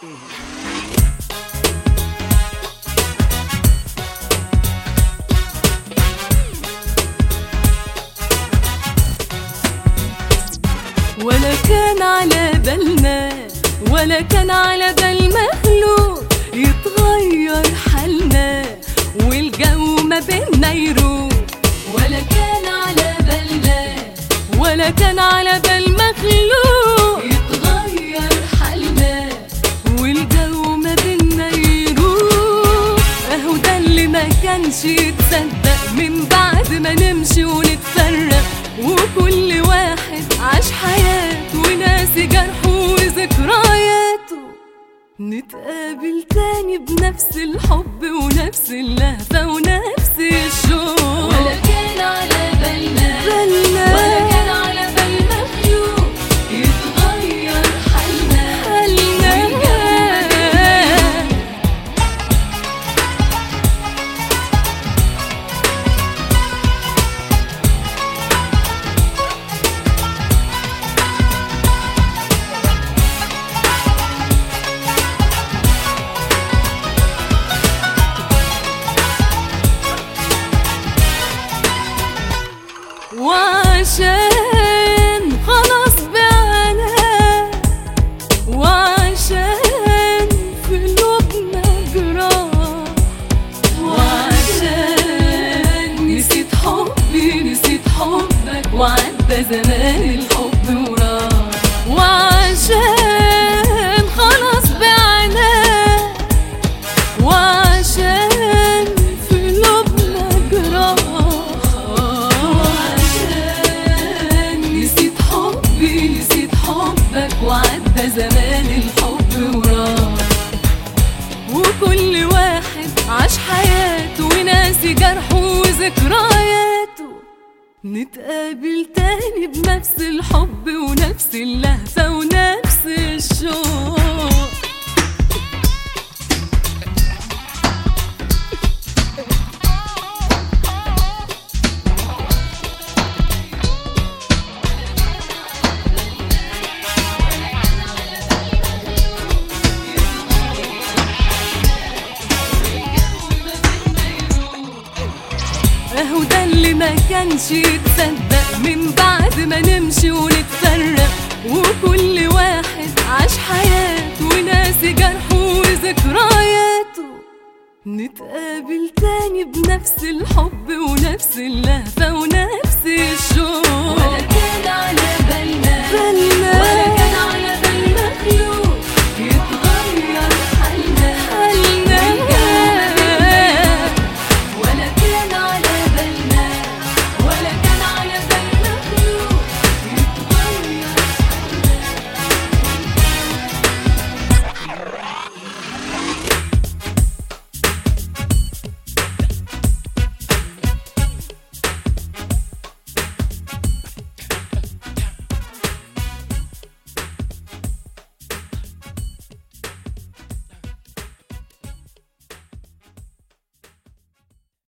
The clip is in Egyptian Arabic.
ولا كان على بالنا ولا كان على بال مخلوق يتغير حالنا والجو ما بينا يروق ولا كان على بالنا ولا كان على بال مخلوق يتغير حالنا والجو ما بينا يروق اهو ده اللي ما كانش يتصدق من بعد ما نمشي ونتفرق وكل واحد عاش حياته وناسي جرحه وذكرياته نتقابل تاني بنفس الحب ونفس اللهفة ونفس الشوق ولا كان على بالنا بالنا ولا كان على بال مخلوق يتغير حالنا حالنا وعشان خلاص بعنا وعشان في قلوبنا جراح وعشان نسيت حبي نسيت حبك وعدى زمان الحب وراح وعشان خلاص بعنا وعشان في قلوبنا جراح وعشان نسيت حبي نسيت حبك وعدى زمان الحب وراح وكل واحد عاش حياته وناسي جرحه وذكرياته نتقابل تاني بنفس الحب ونفس اللهفة ونفس الشوق اهو ده اللي ما كانش يتصدق من بعد ما نمشي ونتفرق وكل واحد عاش حياته وناسي جرحه وذكرياته نتقابل تاني بنفس الحب ونفس اللهفة ونفس الشوق ولا كان على بالنا بالنا